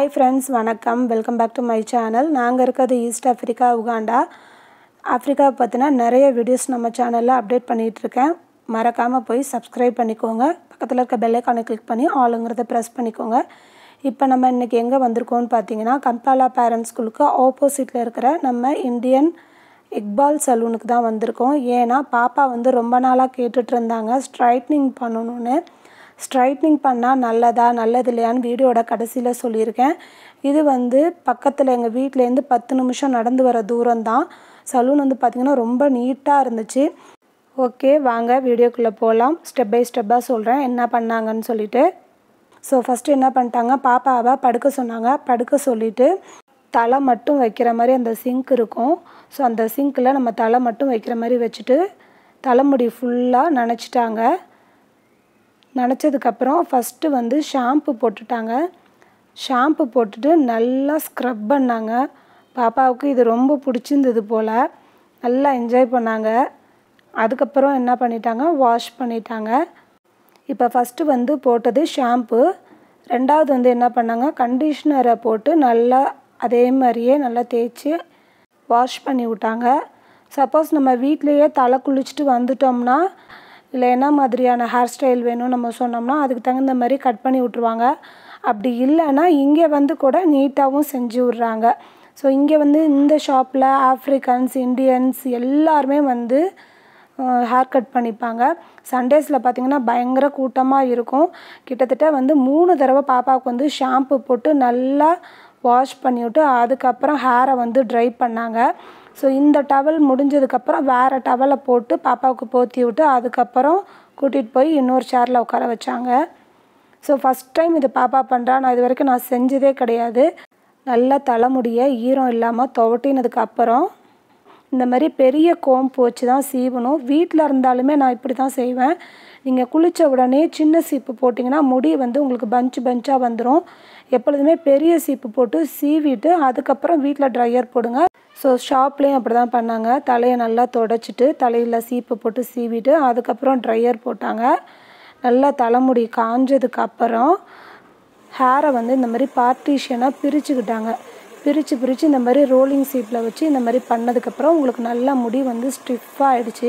hi friends வணக்கம் welcome back to my channel நாங்கள் இருக்கிறது ஈஸ்ட் ஆஃப்ரிக்கா உகாண்டா ஆஃப்ரிக்கா பற்றின நிறைய வீடியோஸ் நம்ம சேனலில் அப்டேட் பண்ணிகிட்ருக்கேன் மறக்காமல் போய் சப்ஸ்கிரைப் பண்ணிக்கோங்க பக்கத்தில் இருக்க பெல்லைக்கானை கிளிக் பண்ணி ஆளுங்கிறத ப்ரெஸ் பண்ணிக்கோங்க இப்போ நம்ம இன்றைக்கி எங்கே வந்திருக்கோம்னு பார்த்தீங்கன்னா கம்பாலா பேரண்ட்ஸ் ஸ்கூலுக்கு ஆப்போசிட்டில் இருக்கிற நம்ம இந்தியன் இக்பால் சலூனுக்கு தான் வந்திருக்கோம் ஏன்னா பாப்பா வந்து ரொம்ப நாளாக கேட்டுட்டு இருந்தாங்க ஸ்ட்ரைட்னிங் பண்ணணும்னு ஸ்ட்ரைட்னிங் பண்ணால் நல்லதா நல்லது இல்லையான்னு வீடியோட கடைசியில் சொல்லியிருக்கேன் இது வந்து பக்கத்தில் எங்கள் வீட்டிலேருந்து பத்து நிமிஷம் நடந்து வர தூரம் தான் சலூன் வந்து பார்த்திங்கன்னா ரொம்ப நீட்டாக இருந்துச்சு ஓகே வாங்க வீடியோக்குள்ளே போகலாம் ஸ்டெப் பை ஸ்டெப்பாக சொல்கிறேன் என்ன பண்ணாங்கன்னு சொல்லிட்டு ஸோ ஃபஸ்ட்டு என்ன பண்ணிட்டாங்க பாப்பாவை படுக்க சொன்னாங்க படுக்க சொல்லிவிட்டு தலை மட்டும் வைக்கிற மாதிரி அந்த சிங்க் இருக்கும் ஸோ அந்த சிங்க்கில் நம்ம தலை மட்டும் வைக்கிற மாதிரி வச்சுட்டு தலைமுடி ஃபுல்லாக நனைச்சிட்டாங்க நனைச்சதுக்கப்புறம் ஃபஸ்ட்டு வந்து ஷாம்பு போட்டுட்டாங்க ஷாம்பு போட்டுட்டு நல்லா ஸ்க்ரப் பண்ணாங்க பாப்பாவுக்கு இது ரொம்ப பிடிச்சிருந்தது போல் நல்லா என்ஜாய் பண்ணாங்க அதுக்கப்புறம் என்ன பண்ணிட்டாங்க வாஷ் பண்ணிட்டாங்க இப்போ ஃபஸ்ட்டு வந்து போட்டது ஷாம்பு ரெண்டாவது வந்து என்ன பண்ணாங்க கண்டிஷ்னரை போட்டு நல்லா அதே மாதிரியே நல்லா தேய்ச்சி வாஷ் பண்ணி விட்டாங்க சப்போஸ் நம்ம வீட்லேயே தலை குளிச்சுட்டு வந்துட்டோம்னா இல்லை என்ன மாதிரியான ஹேர் ஸ்டைல் வேணும்னு நம்ம சொன்னோம்னா அதுக்கு தகுந்த மாதிரி கட் பண்ணி விட்ருவாங்க அப்படி இல்லைன்னா இங்கே வந்து கூட நீட்டாகவும் செஞ்சு விட்றாங்க ஸோ இங்கே வந்து இந்த ஷாப்பில் ஆஃப்ரிக்கன்ஸ் இந்தியன்ஸ் எல்லாருமே வந்து ஹேர் கட் பண்ணிப்பாங்க சண்டேஸில் பார்த்திங்கன்னா பயங்கர கூட்டமாக இருக்கும் கிட்டத்தட்ட வந்து மூணு தடவை பாப்பாவுக்கு வந்து ஷாம்பு போட்டு நல்லா வாஷ் பண்ணிவிட்டு அதுக்கப்புறம் ஹேரை வந்து ட்ரை பண்ணாங்க ஸோ இந்த டவல் முடிஞ்சதுக்கப்புறம் வேறு டவலை போட்டு பாப்பாவுக்கு போற்றி விட்டு அதுக்கப்புறம் கூட்டிகிட்டு போய் இன்னொரு சேரில் உட்கார வச்சாங்க ஸோ ஃபஸ்ட் டைம் இது பாப்பா பண்ணுறா நான் இது வரைக்கும் நான் செஞ்சதே கிடையாது நல்லா தலைமுடியை ஈரம் இல்லாமல் துவட்டினதுக்கு அப்புறம் இந்த மாதிரி பெரிய கோம்பு வச்சு தான் சீவணும் வீட்டில் இருந்தாலுமே நான் இப்படி தான் செய்வேன் நீங்கள் குளித்த உடனே சின்ன சீப்பு போட்டிங்கன்னா முடி வந்து உங்களுக்கு பஞ்சு பஞ்சாக வந்துடும் எப்பொழுதுமே பெரிய சீப்பு போட்டு சீவிட்டு அதுக்கப்புறம் வீட்டில் ட்ரையர் போடுங்க ஸோ ஷாப்லேயும் அப்படி தான் பண்ணாங்க தலையை நல்லா தொடச்சிட்டு தலையில் சீப்பு போட்டு சீவிட்டு அதுக்கப்புறம் ட்ரையர் போட்டாங்க நல்லா தலைமுடி காஞ்சதுக்கு அப்புறம் ஹேரை வந்து இந்த மாதிரி பார்ட்டிஷனாக பிரிச்சுக்கிட்டாங்க பிரித்து பிரித்து இந்த மாதிரி ரோலிங் சீட்டில் வச்சு இந்த மாதிரி பண்ணதுக்கப்புறம் உங்களுக்கு நல்லா முடி வந்து ஸ்டிஃபாக ஆகிடுச்சு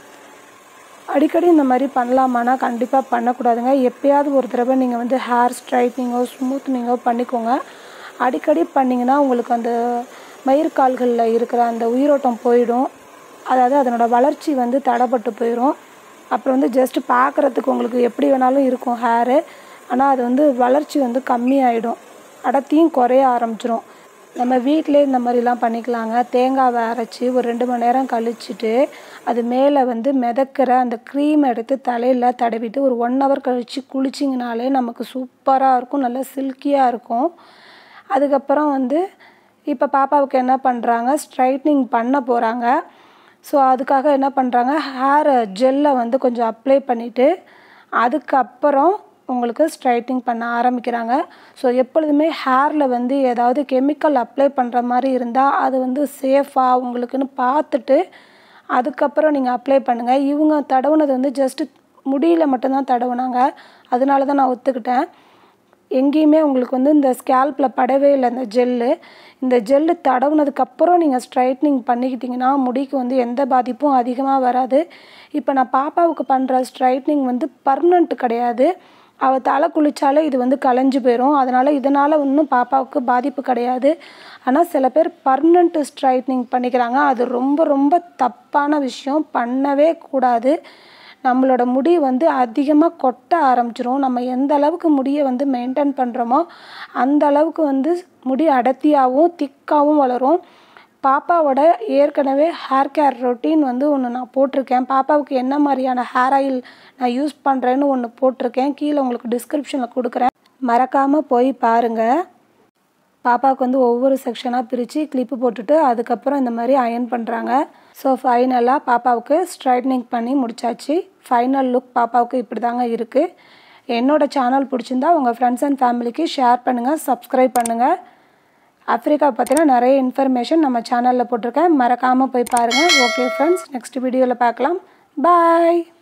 அடிக்கடி இந்த மாதிரி பண்ணலாமானா கண்டிப்பாக பண்ணக்கூடாதுங்க எப்போயாவது ஒரு தடவை நீங்கள் வந்து ஹேர் ஸ்ட்ரைட்னிங்கோ ஸ்மூத்னிங்கோ பண்ணிக்கோங்க அடிக்கடி பண்ணிங்கன்னா உங்களுக்கு அந்த மயிர்கால்களில் இருக்கிற அந்த உயிரோட்டம் போயிடும் அதாவது அதனோட வளர்ச்சி வந்து தடைப்பட்டு போயிடும் அப்புறம் வந்து ஜஸ்ட் பார்க்குறதுக்கு உங்களுக்கு எப்படி வேணாலும் இருக்கும் ஹேரு ஆனால் அது வந்து வளர்ச்சி வந்து கம்மியாயிடும் அடர்த்தியும் குறைய ஆரம்பிச்சிரும் நம்ம வீட்டிலே இந்த மாதிரிலாம் பண்ணிக்கலாங்க தேங்காவை அரைச்சி ஒரு ரெண்டு மணி நேரம் கழிச்சிட்டு அது மேலே வந்து மிதக்கிற அந்த க்ரீம் எடுத்து தலையில் தடவிட்டு ஒரு ஒன் ஹவர் கழித்து குளிச்சிங்கனாலே நமக்கு சூப்பராக இருக்கும் நல்லா சில்கியாக இருக்கும் அதுக்கப்புறம் வந்து இப்போ பாப்பாவுக்கு என்ன பண்ணுறாங்க ஸ்ட்ரைட்னிங் பண்ண போகிறாங்க ஸோ அதுக்காக என்ன பண்ணுறாங்க ஹேர் ஜெல்லை வந்து கொஞ்சம் அப்ளை பண்ணிவிட்டு அதுக்கப்புறம் உங்களுக்கு ஸ்ட்ரைட்டிங் பண்ண ஆரம்பிக்கிறாங்க ஸோ எப்பொழுதுமே ஹேரில் வந்து ஏதாவது கெமிக்கல் அப்ளை பண்ணுற மாதிரி இருந்தால் அது வந்து சேஃபாக உங்களுக்குன்னு பார்த்துட்டு அதுக்கப்புறம் நீங்கள் அப்ளை பண்ணுங்கள் இவங்க தடவுனது வந்து ஜஸ்ட்டு முடியில் மட்டும்தான் தடவுனாங்க அதனால தான் நான் ஒத்துக்கிட்டேன் எங்கேயுமே உங்களுக்கு வந்து இந்த ஸ்கேல்பில் படவே இல்லை இந்த ஜெல்லு இந்த ஜெல்லு தடவுனதுக்கப்புறம் நீங்கள் ஸ்ட்ரைட்னிங் பண்ணிக்கிட்டிங்கன்னா முடிக்கு வந்து எந்த பாதிப்பும் அதிகமாக வராது இப்போ நான் பாப்பாவுக்கு பண்ணுற ஸ்ட்ரைட்னிங் வந்து பர்மனண்ட் கிடையாது அவள் தலை குளித்தாலே இது வந்து கலைஞ்சு போயிடும் அதனால் இதனால் இன்னும் பாப்பாவுக்கு பாதிப்பு கிடையாது ஆனால் சில பேர் பர்மனண்ட் ஸ்ட்ரைட்னிங் பண்ணிக்கிறாங்க அது ரொம்ப ரொம்ப தப்பான விஷயம் பண்ணவே கூடாது நம்மளோட முடி வந்து அதிகமாக கொட்ட ஆரம்பிச்சிரும் நம்ம எந்த அளவுக்கு முடியை வந்து மெயின்டைன் பண்ணுறோமோ அந்த அளவுக்கு வந்து முடி அடர்த்தியாகவும் திக்காகவும் வளரும் பாப்பாவோட ஏற்கனவே ஹேர் கேர் ரொட்டீன் வந்து ஒன்று நான் போட்டிருக்கேன் பாப்பாவுக்கு என்ன மாதிரியான ஹேர் ஆயில் நான் யூஸ் பண்ணுறேன்னு ஒன்று போட்டிருக்கேன் கீழே உங்களுக்கு டிஸ்கிரிப்ஷனில் கொடுக்குறேன் மறக்காமல் போய் பாருங்கள் பாப்பாவுக்கு வந்து ஒவ்வொரு செக்ஷனாக பிரித்து கிளிப்பு போட்டுட்டு அதுக்கப்புறம் இந்த மாதிரி அயன் பண்ணுறாங்க ஸோ ஃபைனலாக பாப்பாவுக்கு ஸ்ட்ரைட்னிங் பண்ணி முடிச்சாச்சு ஃபைனல் லுக் பாப்பாவுக்கு இப்படி தாங்க இருக்குது என்னோடய சேனல் பிடிச்சிருந்தா உங்கள் ஃப்ரெண்ட்ஸ் அண்ட் ஃபேமிலிக்கு ஷேர் பண்ணுங்கள் சப்ஸ்கிரைப் பண்ணுங்கள் ஆஃப்ரிக்கா பற்றின நிறைய இன்ஃபர்மேஷன் நம்ம சேனலில் போட்டிருக்கேன் மறக்காமல் போய் பாருங்கள் ஓகே ஃப்ரெண்ட்ஸ் நெக்ஸ்ட் வீடியோவில் பார்க்கலாம் பாய்